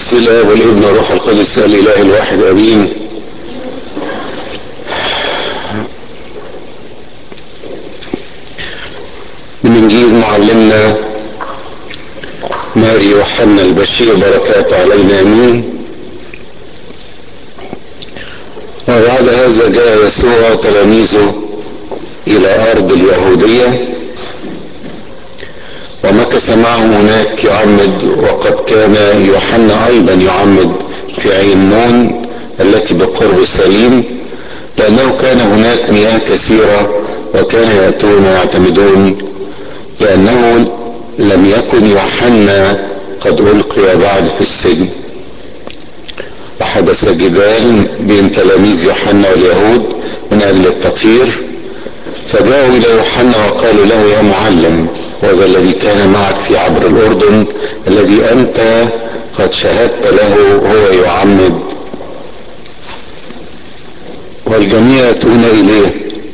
بسم الله والابن والروح القدس الاله الواحد امين من انجيل معلمنا ماري يوحنا البشير بركاته علينا امين وبعد هذا جاء يسوع تلاميذه الى ارض اليهوديه ومكث معهم هناك يعمد وقد كان يوحنا ايضا يعمد في عين نون التي بقرب سليم لانه كان هناك مياه كثيره وكان ياتون ويعتمدون لانه لم يكن يوحنا قد القي بعد في السجن وحدث جدال بين تلاميذ يوحنا واليهود من اجل التطهير فجاءوا الى يوحنا وقالوا له يا معلم وذا الذي كان معك في عبر الاردن الذي انت قد شهدت له هو يعمد والجميع ياتون اليه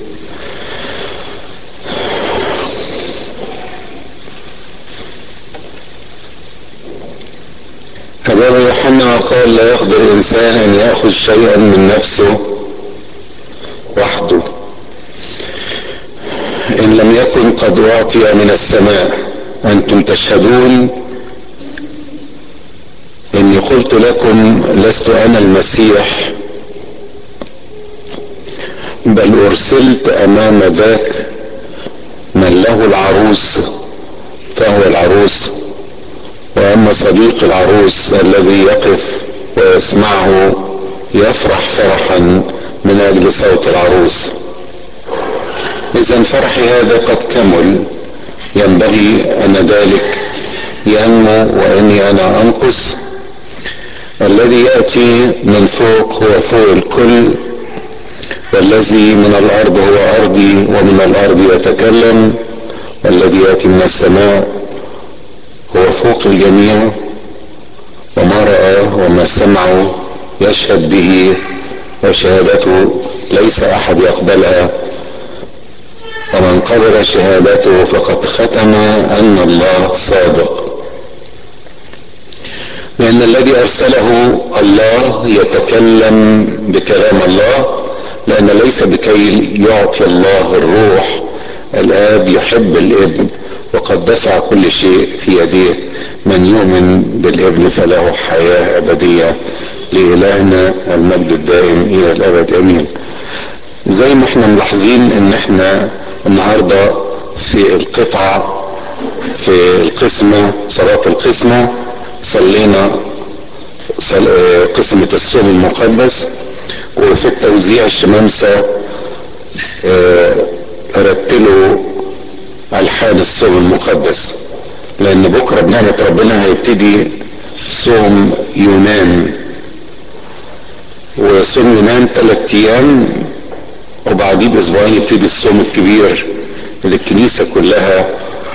أجاب يوحنا وقال لا يقدر الإنسان أن يأخذ شيئا من نفسه وحده إن لم يكن قد أعطي من السماء أنتم تشهدون إني قلت لكم لست أنا المسيح بل أرسلت أمام ذاك من له العروس فهو العروس واما صديق العروس الذي يقف ويسمعه يفرح فرحا من اجل صوت العروس اذا فرحي هذا قد كمل ينبغي ان ذلك ينمو واني انا انقص الذي ياتي من فوق هو فوق الكل والذي من الارض هو ارضي ومن الارض يتكلم والذي ياتي من السماء هو فوق الجميع وما رآه وما سمعه يشهد به وشهادته ليس أحد يقبلها ومن قبل شهادته فقد ختم أن الله صادق لأن الذي أرسله الله يتكلم بكلام الله لأن ليس بكي يعطي الله الروح الآب يحب الابن وقد دفع كل شيء في يديه من يؤمن بالابن فله حياة أبدية لإلهنا المجد الدائم إلى الأبد أمين زي ما احنا ملاحظين ان احنا النهاردة في القطعة في القسمة صلاة القسمة صلينا قسمة الصوم المقدس وفي التوزيع الشمامسة رتلوا الحان الصوم المقدس لان بكره بنعمه ربنا هيبتدي صوم يونان وصوم يونان ثلاث ايام وبعديه باسبوعين يبتدي الصوم الكبير اللي الكنيسه كلها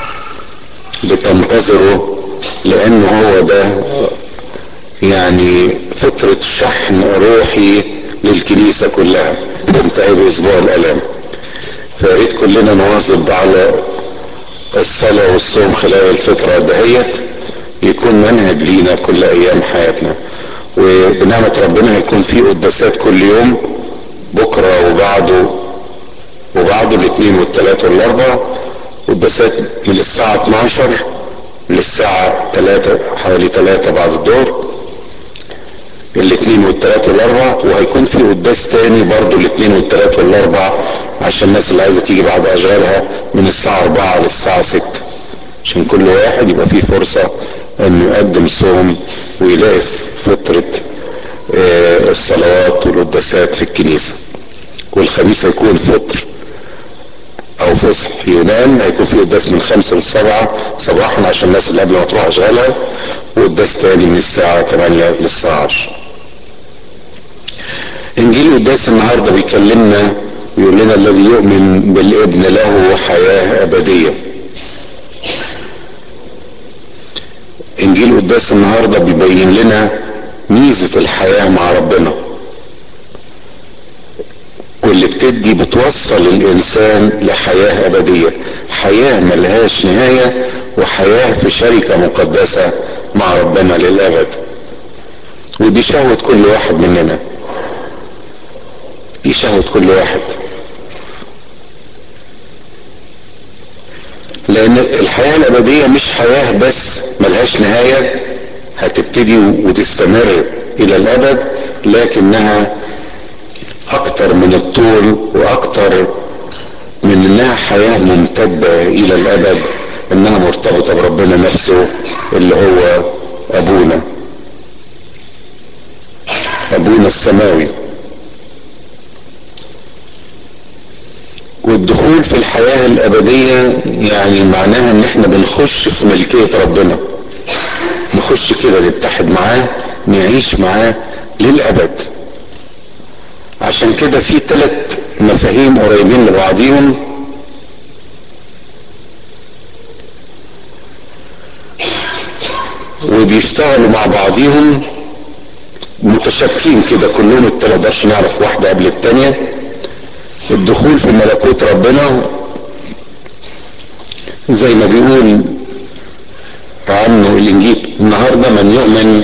بتنتظره لانه هو ده يعني فتره شحن روحي للكنيسه كلها تنتهي باسبوع الالام فياريت كلنا نواظب على الصلاة والصوم خلال الفترة دهيت يكون منهج لينا كل أيام حياتنا وبنعمة ربنا هيكون في قداسات كل يوم بكرة وبعده وبعده الاثنين والثلاث والاربع قداسات من الساعة 12 للساعة 3 حوالي 3 بعد الظهر الاثنين والثلاث والاربع وهيكون في قداس تاني برضه الاثنين والثلاث والاربع عشان الناس اللي عايزه تيجي بعد اشغالها من الساعه 4 للساعه 6 عشان كل واحد يبقى فيه فرصه انه يقدم صوم ويلاقي فتره الصلوات والقداسات في الكنيسه والخميس هيكون فطر او فصح يونان هيكون في قداس من خمسة لسبعة صباحا عشان الناس اللي قبل ما تروح اشغالها وقداس تاني من الساعة 8 للساعة 10 انجيل قداس النهاردة بيكلمنا يقول لنا الذي يؤمن بالابن له حياة ابدية انجيل قداس النهاردة بيبين لنا ميزة الحياة مع ربنا واللي بتدي بتوصل الانسان لحياة ابدية حياة ملهاش نهاية وحياة في شركة مقدسة مع ربنا للابد ودي شهوة كل واحد مننا دي شهوة كل واحد لان الحياة الابدية مش حياة بس ملهاش نهاية هتبتدي وتستمر الى الابد لكنها اكتر من الطول واكتر من انها حياة ممتدة الى الابد انها مرتبطة بربنا نفسه اللي هو ابونا ابونا السماوي والدخول في الحياة الابدية يعني معناها ان احنا بنخش في ملكية ربنا نخش كده نتحد معاه نعيش معاه للابد عشان كده في ثلاث مفاهيم قريبين لبعضيهم وبيشتغلوا مع بعضيهم متشابكين كده كلهم التلاتة مقدرش نعرف واحدة قبل التانية الدخول في ملكوت ربنا زي ما بيقول عنه الانجيل النهارده من يؤمن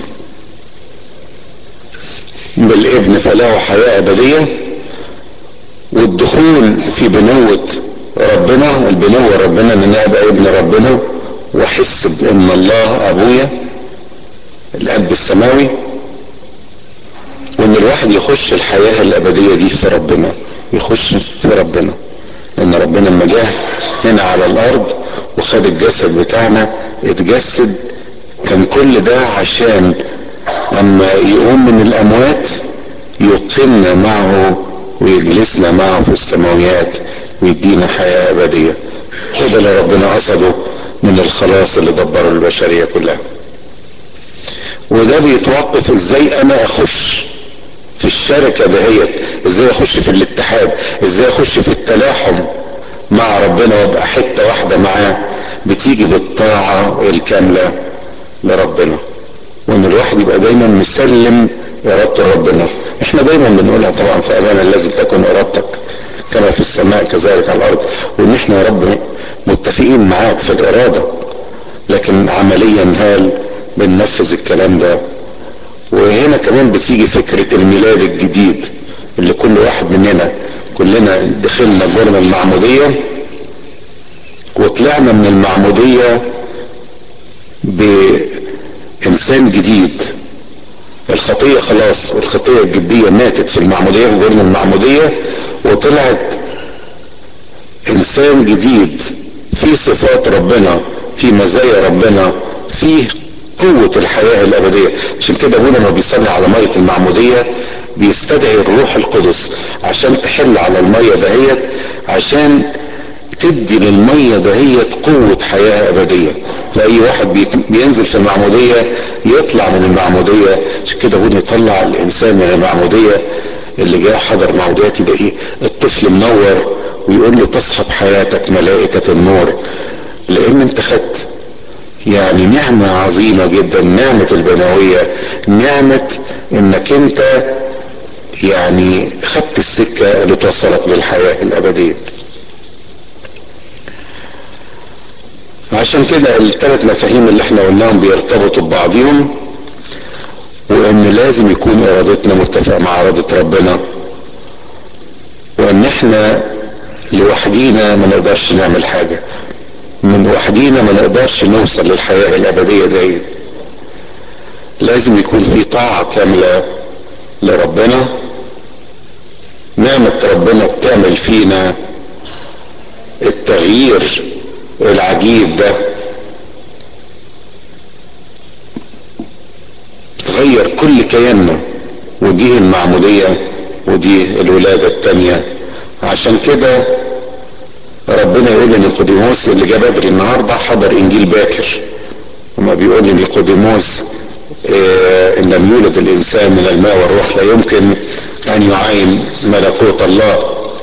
بالابن فله حياة ابدية والدخول في بنوة ربنا البنوة ربنا ان انا ابقى ابن ربنا واحس بان الله ابويا الاب السماوي وان الواحد يخش الحياة الابدية دي في ربنا يخش في ربنا لان ربنا لما جه هنا على الارض وخد الجسد بتاعنا اتجسد كان كل ده عشان اما يقوم من الاموات يقيمنا معه ويجلسنا معه في السماويات ويدينا حياة ابدية وده اللي ربنا قصده من الخلاص اللي دبره البشرية كلها وده بيتوقف ازاي انا اخش في الشركة دهيت ازاي اخش في الاتحاد ازاي اخش في التلاحم مع ربنا وابقى حتة واحدة معاه بتيجي بالطاعة الكاملة لربنا وان الواحد يبقى دايما مسلم ارادته لربنا احنا دايما بنقولها طبعا في امانه لازم تكن ارادتك كما في السماء كذلك على الارض وان احنا يا رب متفقين معاك في الاراده لكن عمليا هل بننفذ الكلام ده وهنا كمان بتيجي فكرة الميلاد الجديد اللي كل واحد مننا كلنا دخلنا جرم المعمودية وطلعنا من المعمودية بإنسان جديد الخطية خلاص الخطية الجدية ماتت في المعمودية في جرم المعمودية وطلعت إنسان جديد في صفات ربنا في مزايا ربنا فيه قوة الحياة الأبدية عشان كده أبونا ما بيصلي على مية المعمودية بيستدعي الروح القدس عشان تحل على المية دهيت عشان تدي للمية دهيت قوة حياة أبدية فأي واحد بينزل في المعمودية يطلع من المعمودية عشان كده أبونا يطلع الإنسان من المعمودية اللي جاء حضر معموديات يلاقيه الطفل منور ويقول له تصحب حياتك ملائكة النور لأن أنت خدت يعني نعمة عظيمة جدا نعمة البنوية نعمة انك انت يعني خدت السكة اللي توصلك للحياة الابدية عشان كده الثلاث مفاهيم اللي احنا قلناهم بيرتبطوا ببعضهم وان لازم يكون ارادتنا متفقة مع ارادة ربنا وان احنا لوحدينا ما نقدرش نعمل حاجة من وحدينا ما نقدرش نوصل للحياة الأبدية ديت لازم يكون في طاعة كاملة لربنا نعمة ربنا بتعمل فينا التغيير العجيب ده غير كل كياننا ودي المعمودية ودي الولادة التانية عشان كده ربنا يقول لنيقوديموس اللي جه بدري النهارده حضر انجيل باكر وما بيقول لنيقوديموس إيه ان لم يولد الانسان من الماء والروح لا يمكن ان يعاين ملكوت الله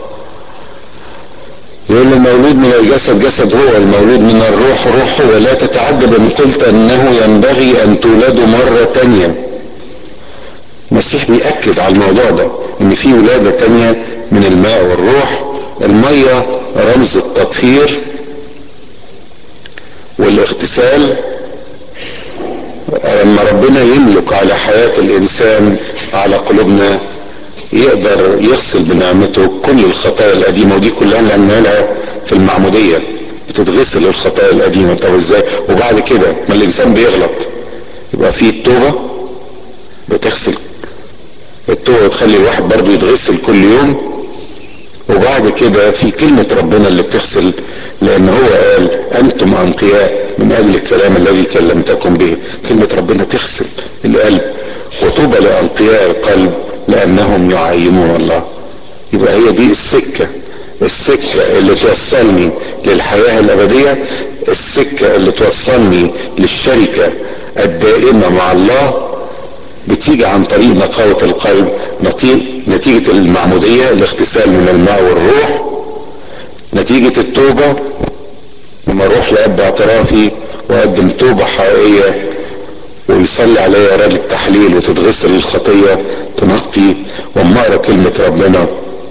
يقول المولود من الجسد جسد هو المولود من الروح روح هو لا تتعجب ان قلت انه ينبغي ان تولدوا مرة تانية المسيح بيأكد على الموضوع ده ان في ولادة تانية من الماء والروح المية رمز التطهير والاغتسال لما ربنا يملك على حياة الانسان على قلوبنا يقدر يغسل بنعمته كل الخطايا القديمة ودي كلها اللي عملناها في المعمودية بتتغسل الخطايا القديمة طب ازاي وبعد كده ما الانسان بيغلط يبقى فيه التوبة بتغسل التوبة تخلي الواحد برضه يتغسل كل يوم وبعد كده في كلمة ربنا اللي بتغسل لان هو قال انتم انقياء من اجل الكلام الذي كلمتكم به كلمة ربنا تغسل القلب وطوبى لانقياء القلب لانهم يعينون الله يبقى هي دي السكة السكة اللي توصلني للحياة الابدية السكة اللي توصلني للشركة الدائمة مع الله بتيجي عن طريق نقاوة القلب نتيجة المعمودية الاغتسال من الماء والروح نتيجة التوبة لما اروح لأب اعترافي واقدم توبة حقيقية ويصلي عليا راجل التحليل وتتغسل الخطية تنقي واما اقرا كلمة ربنا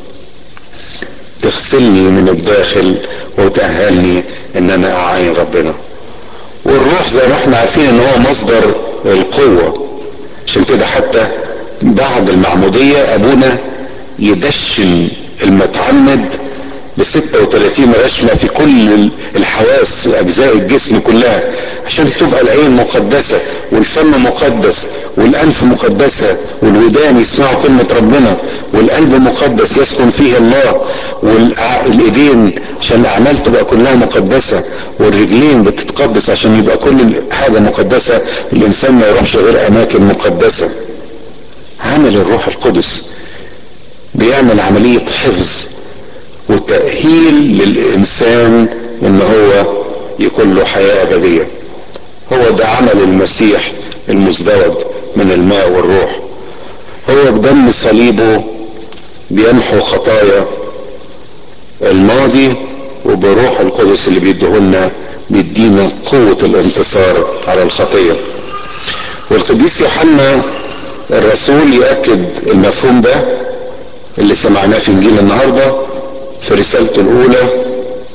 تغسلني من الداخل وتأهلني ان انا اعاين ربنا والروح زي ما احنا عارفين ان هو مصدر القوة عشان كده حتى بعد المعمودية ابونا يدشن المتعمد ب 36 رشمة في كل الحواس اجزاء الجسم كلها عشان تبقى العين مقدسة والفم مقدس والانف مقدسة والودان يسمعوا كلمة ربنا والقلب مقدس يسكن فيه الله والايدين عشان الاعمال تبقى كلها مقدسة والرجلين بتتقدس عشان يبقى كل حاجة مقدسة الانسان ما يروحش غير اماكن مقدسة عمل الروح القدس بيعمل عملية حفظ وتأهيل للإنسان إن هو يكون له حياة أبدية هو ده عمل المسيح المزدوج من الماء والروح هو بدم صليبه بيمحو خطايا الماضي وبروح القدس اللي بيديهولنا بيدينا قوة الانتصار على الخطية والقديس يوحنا الرسول يأكد المفهوم ده اللي سمعناه في انجيل النهارده في رسالته الأولى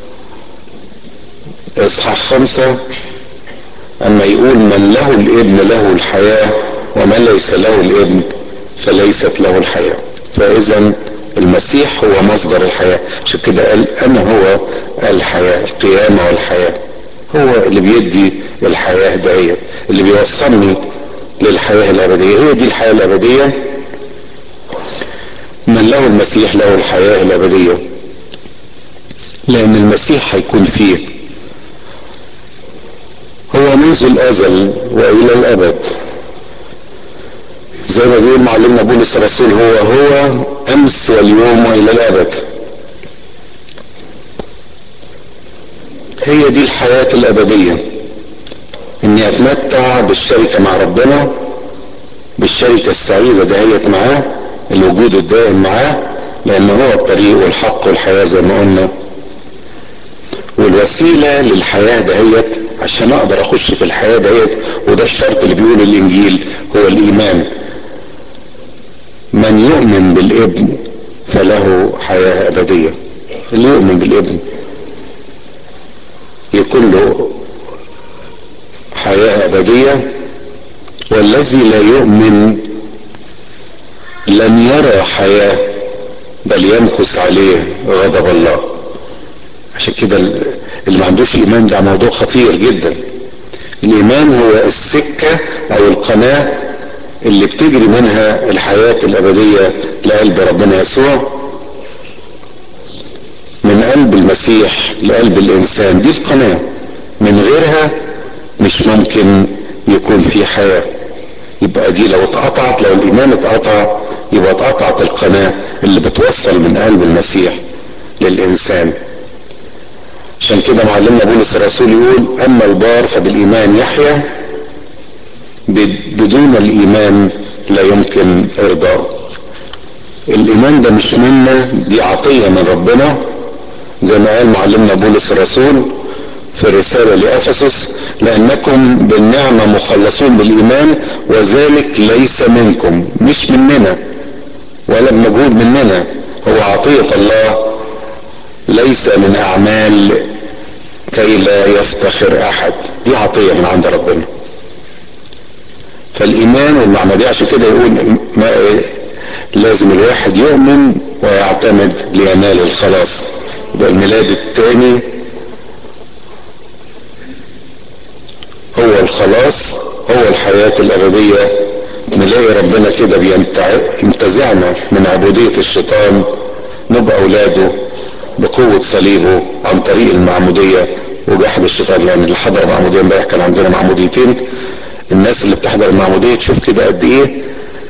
إصحاح خمسة أما يقول من له الابن له الحياة ومن ليس له الابن فليست له الحياة فإذا المسيح هو مصدر الحياة عشان كده قال أنا هو الحياة القيامة والحياة هو اللي بيدي الحياة دهيت اللي بيوصلني للحياة الأبدية هي دي الحياة الأبدية من له المسيح له الحياة الأبدية لأن المسيح هيكون فيه هو منذ الأزل وإلى الأبد زي ما بيقول معلمنا بولس الرسول هو هو أمس واليوم وإلى الأبد هي دي الحياة الأبدية إني أتمتع بالشركة مع ربنا بالشركة السعيدة دهيت معاه الوجود الدائم معاه لأن هو الطريق والحق والحياة زي ما قلنا والوسيلة للحياة دهيت عشان اقدر اخش في الحياة دهيت وده الشرط اللي بيقول الانجيل هو الايمان من يؤمن بالابن فله حياة ابدية اللي يؤمن بالابن يكون له حياة ابدية والذي لا يؤمن لن يرى حياة بل يمكث عليه غضب الله عشان كده اللي ما عندوش ايمان ده موضوع خطير جدا الايمان هو السكة او القناة اللي بتجري منها الحياة الابدية لقلب ربنا يسوع من قلب المسيح لقلب الانسان دي القناة من غيرها مش ممكن يكون في حياة يبقى دي لو اتقطعت لو الايمان اتقطع يبقى اتقطعت القناة اللي بتوصل من قلب المسيح للانسان عشان كده معلمنا بولس الرسول يقول اما البار فبالايمان يحيى بدون الايمان لا يمكن ارضاء الايمان ده مش منا دي عطية من ربنا زي ما قال معلمنا بولس الرسول في الرسالة لأفسس لأنكم بالنعمة مخلصون بالإيمان وذلك ليس منكم مش مننا ولا بمجهود مننا هو عطية الله ليس من أعمال كي لا يفتخر أحد دي عطية من عند ربنا فالايمان والمعمودية عشان كده يقول ما لازم الواحد يؤمن ويعتمد لينال الخلاص يبقى الميلاد الثاني هو الخلاص هو الحياة الأبدية نلاقي ربنا كده بينتزعنا من عبودية الشيطان نبقى أولاده بقوة صليبه عن طريق المعمودية وجحد الشيطان يعني اللي حضر معمودية امبارح كان عندنا معموديتين الناس اللي بتحضر المعمودية تشوف كده قد ايه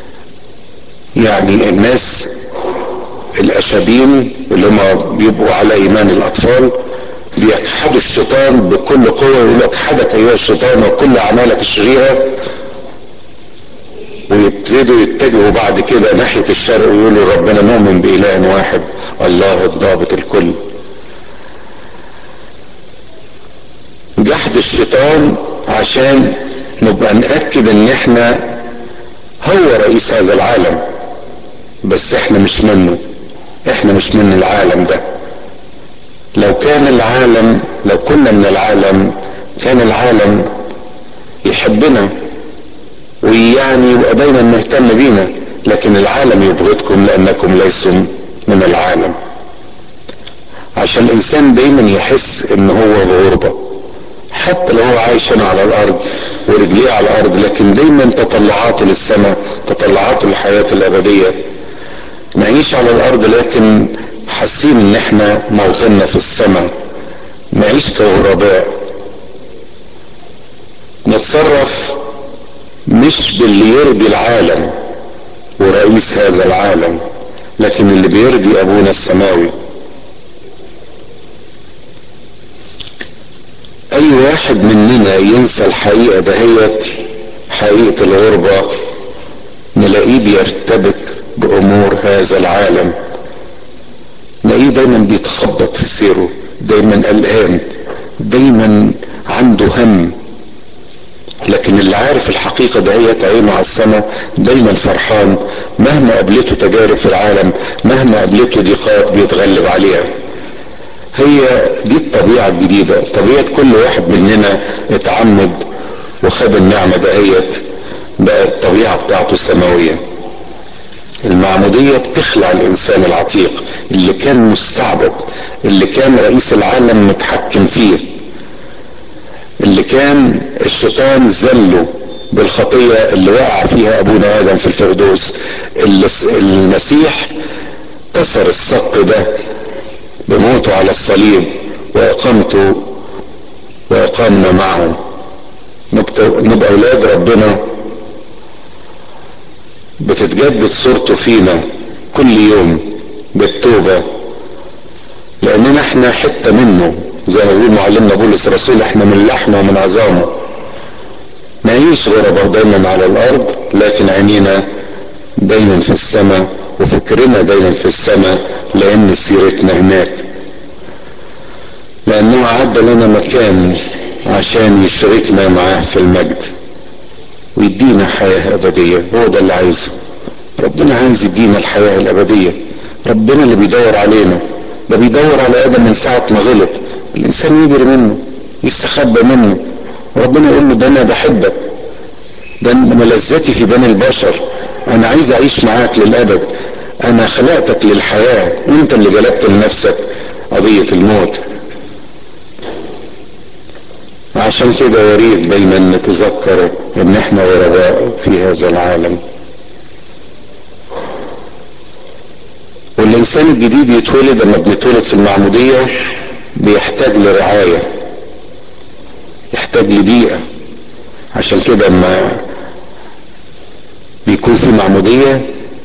يعني الناس الاشابين اللي هم بيبقوا على ايمان الاطفال بيجحدوا الشيطان بكل قوة يقول لك حدك ايها الشيطان وكل اعمالك الشريرة ويبتدوا يتجهوا بعد كده ناحية الشرق ويقولوا ربنا نؤمن بإله واحد الله الضابط الكل جحد الشيطان عشان نبقى نأكد ان احنا هو رئيس هذا العالم بس احنا مش منه احنا مش من العالم ده لو كان العالم لو كنا من العالم كان العالم يحبنا ويعني يبقى دايما مهتم بينا لكن العالم يبغضكم لانكم ليسوا من العالم عشان الانسان دايما يحس ان هو في غربة حتى لو هو عايش هنا على الارض ورجليه على الارض لكن دايما تطلعاته للسماء تطلعاته للحياة الابدية نعيش على الارض لكن حاسين ان احنا موطننا في السماء نعيش كغرباء نتصرف مش باللي يرضي العالم ورئيس هذا العالم لكن اللي بيرضي ابونا السماوي اي واحد مننا ينسى الحقيقة دهيت حقيقة الغربة نلاقيه بيرتبك بامور هذا العالم نلاقيه دايما بيتخبط في سيره دايما قلقان دايما عنده هم لكن اللي عارف الحقيقة دهيت عينه على السماء دايما فرحان مهما قابلته تجارب في العالم مهما قابلته ضيقات بيتغلب عليها هي دي الطبيعة الجديدة طبيعة كل واحد مننا اتعمد وخد النعمة دهيت بقى الطبيعة بتاعته السماوية المعمودية بتخلع الإنسان العتيق اللي كان مستعبد اللي كان رئيس العالم متحكم فيه اللي كان الشيطان ذله بالخطية اللي وقع فيها أبونا آدم في الفردوس اللي المسيح كسر السق ده بموته على الصليب وإقامته وإقامنا معه نبقى أولاد ربنا بتتجدد صورته فينا كل يوم بالتوبة لأننا احنا حتة منه زي ما بيقول معلمنا بولس الرسول احنا من لحمه ومن عظامه نعيش غربة دايما على الأرض لكن عينينا دايما في السماء وفكرنا دايما في السماء لأن سيرتنا هناك لأنه أعد لنا مكان عشان يشركنا معاه في المجد ويدينا حياة أبدية هو ده اللي عايزه ربنا عايز يدينا الحياة الأبدية ربنا اللي بيدور علينا ده بيدور على آدم من ساعة ما غلط الإنسان يجري منه يستخبى منه وربنا يقول له ده أنا بحبك ده ملذتي في بني البشر أنا عايز أعيش معاك للأبد أنا خلقتك للحياة وأنت اللي جلبت لنفسك قضية الموت عشان كده يريد دايما نتذكر ان احنا غرباء في هذا العالم والانسان الجديد يتولد لما بنتولد في المعمودية بيحتاج لرعاية يحتاج لبيئة عشان كده اما بيكون في معمودية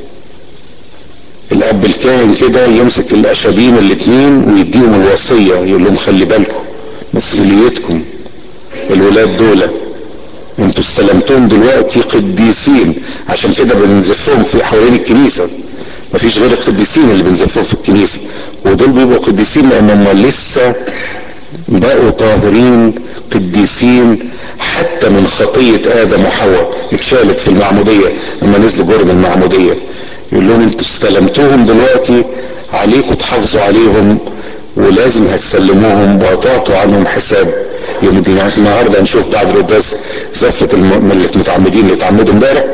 الاب الكاهن كده يمسك الاشابين الاتنين ويديهم الوصية يقول لهم خلي بالكم مسؤوليتكم الولاد دول انتوا استلمتهم دلوقتي قديسين عشان كده بنزفهم في حوالين الكنيسة مفيش غير القديسين اللي بنزفهم في الكنيسة ودول بيبقوا قديسين لان هم لسه بقوا طاهرين قديسين حتى من خطية ادم وحواء اتشالت في المعمودية لما نزلوا جرم المعمودية يقول لهم انتوا استلمتوهم دلوقتي عليكم تحافظوا عليهم ولازم هتسلموهم وهتعطوا عنهم حساب يوم الدين يعني النهارده نشوف بعد القداس زفة الم- المتعمدين اللي اتعمدوا امبارح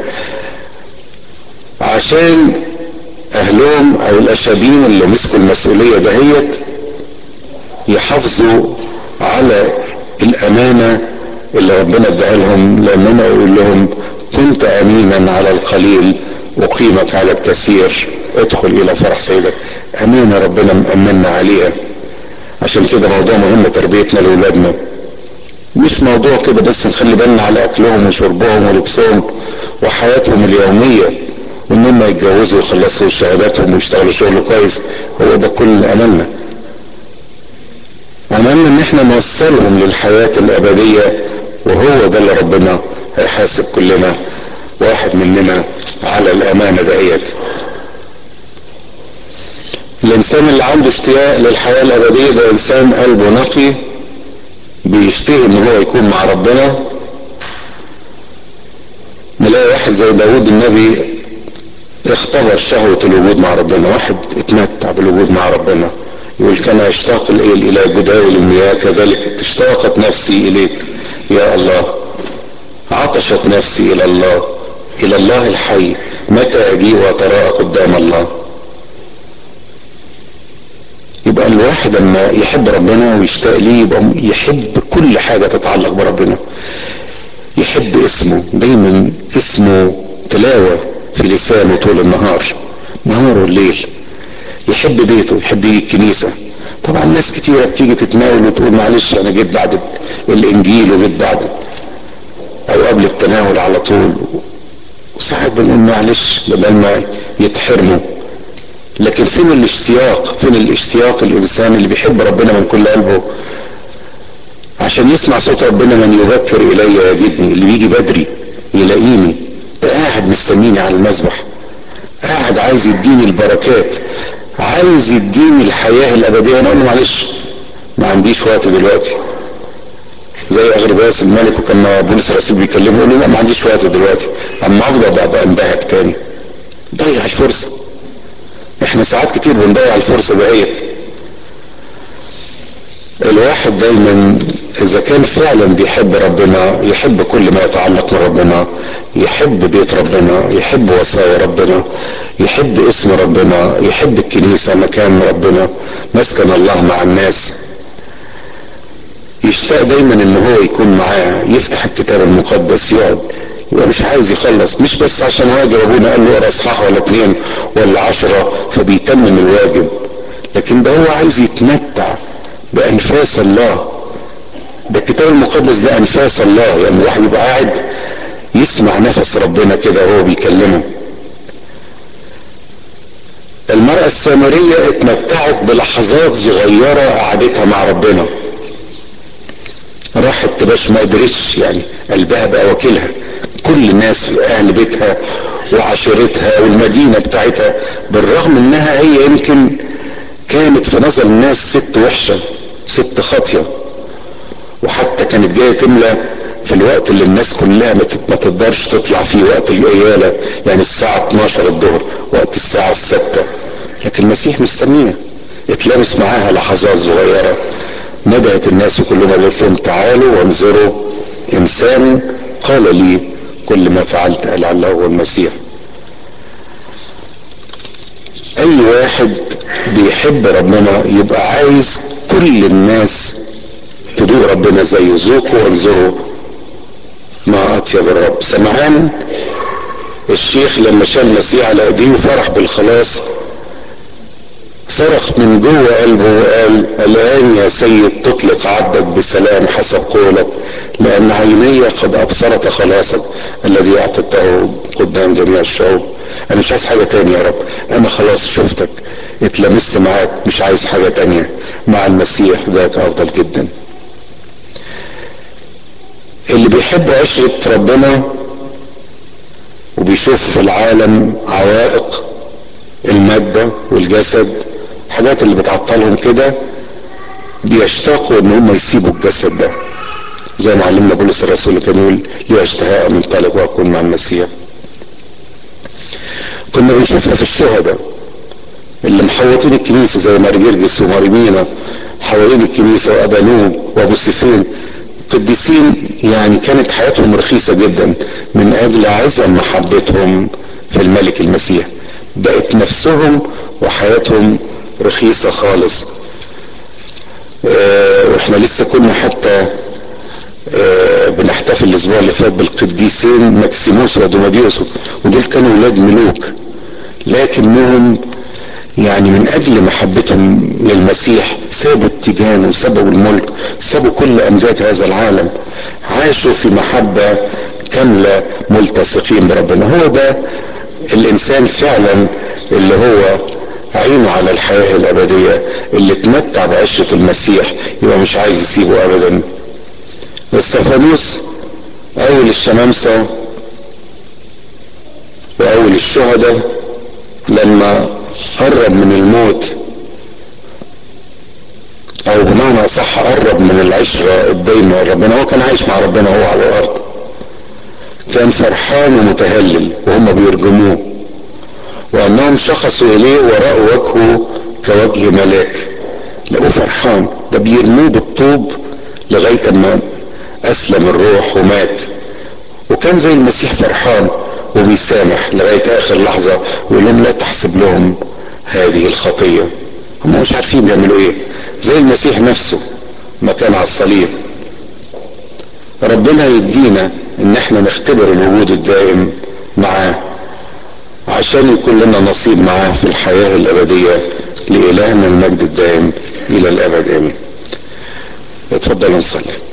عشان اهلهم او الاشابين اللي مسكوا المسؤولية دهيت يحافظوا على الامانة اللي ربنا اداها لهم لانهم يقول لهم كنت امينا على القليل اقيمك على الكثير ادخل الى فرح سيدك امانة ربنا مأمنا عليها عشان كده موضوع مهم تربيتنا لاولادنا مش موضوع كده بس نخلي بالنا على اكلهم وشربهم ولبسهم وحياتهم اليوميه وان هم يتجوزوا ويخلصوا شهاداتهم ويشتغلوا شغل كويس هو ده كل املنا املنا ان احنا نوصلهم للحياه الابديه وهو ده اللي ربنا هيحاسب كلنا واحد مننا على الامانه دهيت الانسان اللي عنده اشتياق للحياه الابديه ده انسان قلبه نقي بيشتهي ان هو يكون مع ربنا نلاقي واحد زي داود النبي اختبر شهوة الوجود مع ربنا واحد اتمتع بالوجود مع ربنا يقول كما يشتاق الايه الى جداول المياه كذلك اشتاقت نفسي اليك يا الله عطشت نفسي الى الله الى الله الحي متى اجيء واتراءى قدام الله يبقى الواحد لما يحب ربنا ويشتاق ليه يبقى يحب كل حاجة تتعلق بربنا يحب اسمه دايما اسمه تلاوة في لسانه طول النهار نهار والليل يحب بيته يحب يجي الكنيسة طبعا ناس كتيرة بتيجي تتناول وتقول معلش انا جيت بعد الانجيل وجيت بعد او قبل التناول على طول وساعات بنقول معلش بدل ما يتحرموا لكن فين الاشتياق فين الاشتياق الانسان اللي بيحب ربنا من كل قلبه عشان يسمع صوت ربنا من يبكر الي يجدني اللي بيجي بدري يلاقيني ده قاعد مستنيني على المذبح قاعد عايز يديني البركات عايز يديني الحياة الابدية انا اقول له معلش ما عنديش وقت دلوقتي زي اغرباس الملك وكان بولس الرسول بيكلمه يقول له لا ما عنديش وقت دلوقتي اما افضل بقى, بقى اندهك تاني ضيع الفرصه احنا ساعات كتير بنضيع الفرصة دهيت الواحد دايما اذا كان فعلا بيحب ربنا يحب كل ما يتعلق من ربنا يحب بيت ربنا يحب وصايا ربنا يحب اسم ربنا يحب الكنيسة مكان ربنا مسكن الله مع الناس يشتاق دايما ان هو يكون معاه يفتح الكتاب المقدس يقعد يبقى مش عايز يخلص مش بس عشان واجب ابونا قال له اقرا اصحاح ولا اتنين ولا عشرة فبيتمم الواجب لكن ده هو عايز يتمتع بانفاس الله ده الكتاب المقدس ده انفاس الله يعني الواحد يبقى قاعد يسمع نفس ربنا كده وهو بيكلمه المرأة السامرية اتمتعت بلحظات صغيرة قعدتها مع ربنا راحت تباش ما قدرتش يعني قلبها بقى وكيلها كل الناس اهل بيتها وعشيرتها والمدينة بتاعتها بالرغم انها هي يمكن كانت في نظر الناس ست وحشة ست خاطية وحتى كانت جاية تملى في الوقت اللي الناس كلها ما تقدرش تطلع فيه وقت القيالة يعني الساعة 12 الظهر وقت الساعة الستة لكن المسيح مستنيه اتلامس معاها لحظات صغيرة ندهت الناس كلهم قالت لهم تعالوا وانظروا انسان قال لي كل ما فعلت لعله هو المسيح اي واحد بيحب ربنا يبقى عايز كل الناس تدوق ربنا زيه ذوقوا وانظروا ما اطيب الرب سمعان الشيخ لما شال المسيح على ايديه وفرح بالخلاص صرخ من جوه قلبه وقال الآن يا سيد تطلق عبدك بسلام حسب قولك لأن عيني قد أبصرت خلاصك الذي أعطيته قدام جميع الشعوب أنا مش عايز حاجة تانية يا رب أنا خلاص شفتك اتلمست معاك مش عايز حاجة تانية مع المسيح ذاك أفضل جدا اللي بيحب عشرة ربنا وبيشوف في العالم عوائق المادة والجسد الحاجات اللي بتعطلهم كده بيشتاقوا ان هم يسيبوا الجسد ده زي ما علمنا بولس الرسول اللي كان يقول لي اشتهاء ان انطلق واكون مع المسيح كنا بنشوفها في الشهداء اللي محوطين الكنيسة زي مارجرجس وماريمينا حوالين الكنيسة وابانوب وابو سيفين قديسين يعني كانت حياتهم رخيصة جدا من اجل عظم محبتهم في الملك المسيح بقت نفسهم وحياتهم رخيصة خالص اه واحنا لسه كنا حتى اه بنحتفل الاسبوع اللي فات بالقديسين ماكسيموس ودوماديوس ودول كانوا ولاد ملوك لكنهم يعني من اجل محبتهم للمسيح سابوا التيجان وسابوا الملك سابوا كل امجاد هذا العالم عاشوا في محبة كاملة ملتصقين بربنا هو ده الانسان فعلا اللي هو عينه على الحياة الابدية اللي اتمتع بعشرة المسيح يبقى مش عايز يسيبه ابدا استفانوس اول الشمامسة واول الشهداء لما قرب من الموت او بمعنى اصح قرب من العشرة الدايمة ربنا هو كان عايش مع ربنا هو على الارض كان فرحان ومتهلل وهم بيرجموه وانهم شخصوا اليه وراء وجهه كوجه ملاك لقوه فرحان ده بيرموه بالطوب لغاية ما اسلم الروح ومات وكان زي المسيح فرحان وبيسامح لغاية اخر لحظة ويقول لهم لا تحسب لهم هذه الخطية هم مش عارفين بيعملوا ايه زي المسيح نفسه ما كان على الصليب ربنا يدينا ان احنا نختبر الوجود الدائم معاه عشان يكون لنا نصيب معاه في الحياة الابدية لإلهنا المجد الدائم الى الابد امين اتفضلوا نصلي